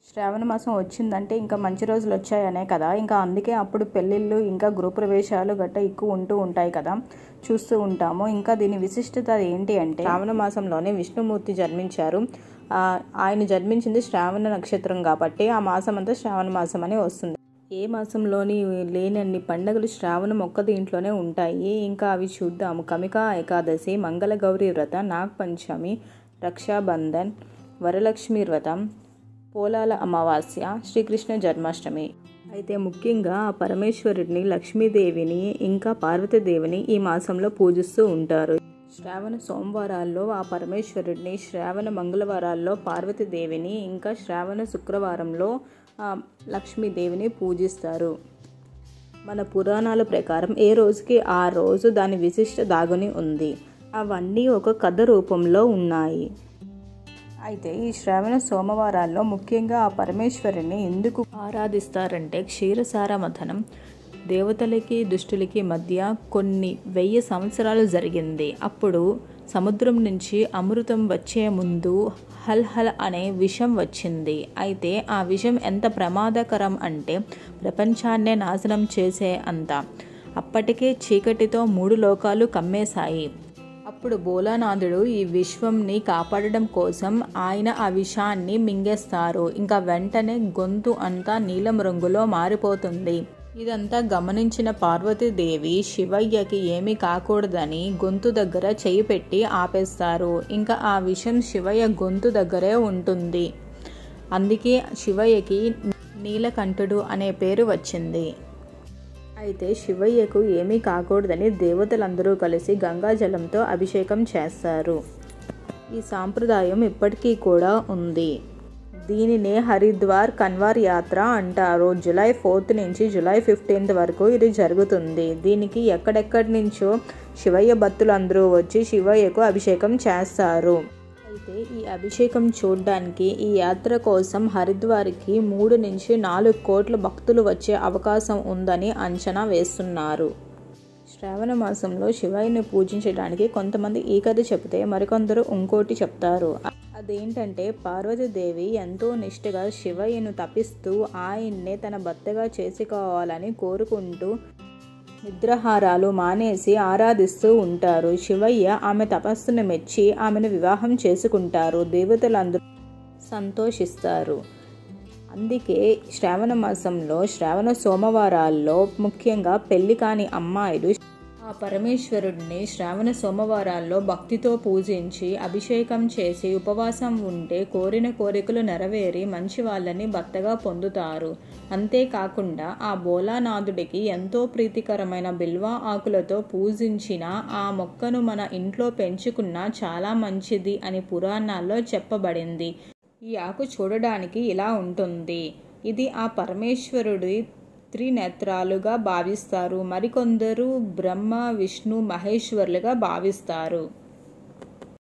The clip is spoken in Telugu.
శ్రావణ మాసం వచ్చిందంటే ఇంకా మంచి రోజులు వచ్చాయనే కదా ఇంకా అందుకే అప్పుడు పెళ్ళిళ్ళు ఇంకా గృహప్రవేశాలు గట్ట ఎక్కువ ఉంటూ ఉంటాయి కదా చూస్తూ ఉంటాము ఇంకా దీని విశిష్టత ఏంటి అంటే శ్రావణ మాసంలోనే విష్ణుమూర్తి జన్మించారు ఆ, ఆయన జన్మించింది శ్రావణ నక్షత్రం కాబట్టి ఆ మాసం అంతా శ్రావణ మాసం అని వస్తుంది ఏ మాసంలోని లేనన్ని పండుగలు శ్రావణం ఒక్క దీంట్లోనే ఉంటాయి ఇంకా అవి చూద్దాము కమికా ఏకాదశి మంగళగౌరి వ్రత నాగపంచమి రక్షాబంధన్ వరలక్ష్మి వ్రతం పోలాల అమావాస్య శ్రీకృష్ణ జన్మాష్టమి అయితే ముఖ్యంగా ఆ పరమేశ్వరుడిని లక్ష్మీదేవిని ఇంకా పార్వతీదేవిని ఈ మాసంలో పూజిస్తూ ఉంటారు శ్రావణ సోమవారాల్లో ఆ పరమేశ్వరుడిని శ్రావణ మంగళవారాల్లో పార్వతీదేవిని ఇంకా శ్రావణ శుక్రవారంలో ఆ లక్ష్మీదేవిని పూజిస్తారు మన పురాణాల ప్రకారం ఏ రోజుకి ఆ రోజు దాని విశిష్ట దాగుని ఉంది అవన్నీ ఒక కథ రూపంలో ఉన్నాయి అయితే ఈ శ్రావణ సోమవారాల్లో ముఖ్యంగా ఆ పరమేశ్వరుని ఎందుకు ఆరాధిస్తారంటే క్షీరసార మథనం దేవతలకి దుష్టులకి మధ్య కొన్ని వెయ్యి సంవత్సరాలు జరిగింది అప్పుడు సముద్రం నుంచి అమృతం వచ్చే ముందు హల్ హల్ అనే విషం వచ్చింది అయితే ఆ విషం ఎంత ప్రమాదకరం అంటే ప్రపంచాన్నే నాశనం చేసే అంత అప్పటికే చీకటితో మూడు లోకాలు కమ్మేశాయి అప్పుడు భోలానాథుడు ఈ విశ్వంని కాపాడడం కోసం ఆయన ఆ విషాన్ని మింగేస్తారు ఇంకా వెంటనే గొంతు అంతా నీలం రంగులో మారిపోతుంది ఇదంతా గమనించిన పార్వతీదేవి శివయ్యకి ఏమీ కాకూడదని గొంతు దగ్గర చెయ్యి పెట్టి ఆపేస్తారు ఇంకా ఆ విషం శివయ్య గొంతు దగ్గరే ఉంటుంది అందుకే శివయ్యకి నీలకంఠుడు అనే పేరు వచ్చింది అయితే శివయ్యకు ఏమీ కాకూడదని దేవతలందరూ కలిసి గంగాజలంతో అభిషేకం చేస్తారు ఈ సాంప్రదాయం ఇప్పటికీ కూడా ఉంది దీనినే హరిద్వార్ కన్వార్ యాత్ర అంటారు జూలై ఫోర్త్ నుంచి జూలై ఫిఫ్టీన్త్ వరకు ఇది జరుగుతుంది దీనికి ఎక్కడెక్కడి నుంచో శివయ్య భక్తులందరూ వచ్చి శివయ్యకు అభిషేకం చేస్తారు అయితే ఈ అభిషేకం చూడడానికి ఈ యాత్ర కోసం హరిద్వార్కి మూడు నుంచి నాలుగు కోట్ల భక్తులు వచ్చే అవకాశం ఉందని అంచనా వేస్తున్నారు శ్రావణ మాసంలో శివయ్యని పూజించడానికి కొంతమంది ఈ కథ చెబితే మరికొందరు ఇంకోటి చెప్తారు అదేంటంటే పార్వతీదేవి ఎంతో నిష్ఠగా శివయ్యను తపిస్తూ ఆయన్నే తన భర్తగా చేసుకోవాలని కోరుకుంటూ నిద్రాహారాలు మానేసి ఆరాధిస్తూ ఉంటారు శివయ్య ఆమె తపస్సును మెచ్చి ఆమెను వివాహం చేసుకుంటారు దేవతలందరూ సంతోషిస్తారు అందుకే శ్రావణ మాసంలో శ్రావణ సోమవారాల్లో ముఖ్యంగా పెళ్లి కాని అమ్మాయిలు ఆ పరమేశ్వరుడిని శ్రావణ సోమవారాల్లో భక్తితో పూజించి అభిషేకం చేసి ఉపవాసం ఉంటే కోరిన కోరికలు నెరవేరి మంచి వాళ్ళని భర్తగా పొందుతారు అంతేకాకుండా ఆ బోలానాథుడికి ఎంతో ప్రీతికరమైన బిల్వ ఆకులతో పూజించిన ఆ మొక్కను మన ఇంట్లో పెంచుకున్నా చాలా మంచిది అని పురాణాల్లో చెప్పబడింది ఈ ఆకు చూడడానికి ఇలా ఉంటుంది ఇది ఆ పరమేశ్వరుడి త్రినేత్రాలుగా భావిస్తారు మరికొందరు బ్రహ్మ విష్ణు మహేశ్వరులుగా భావిస్తారు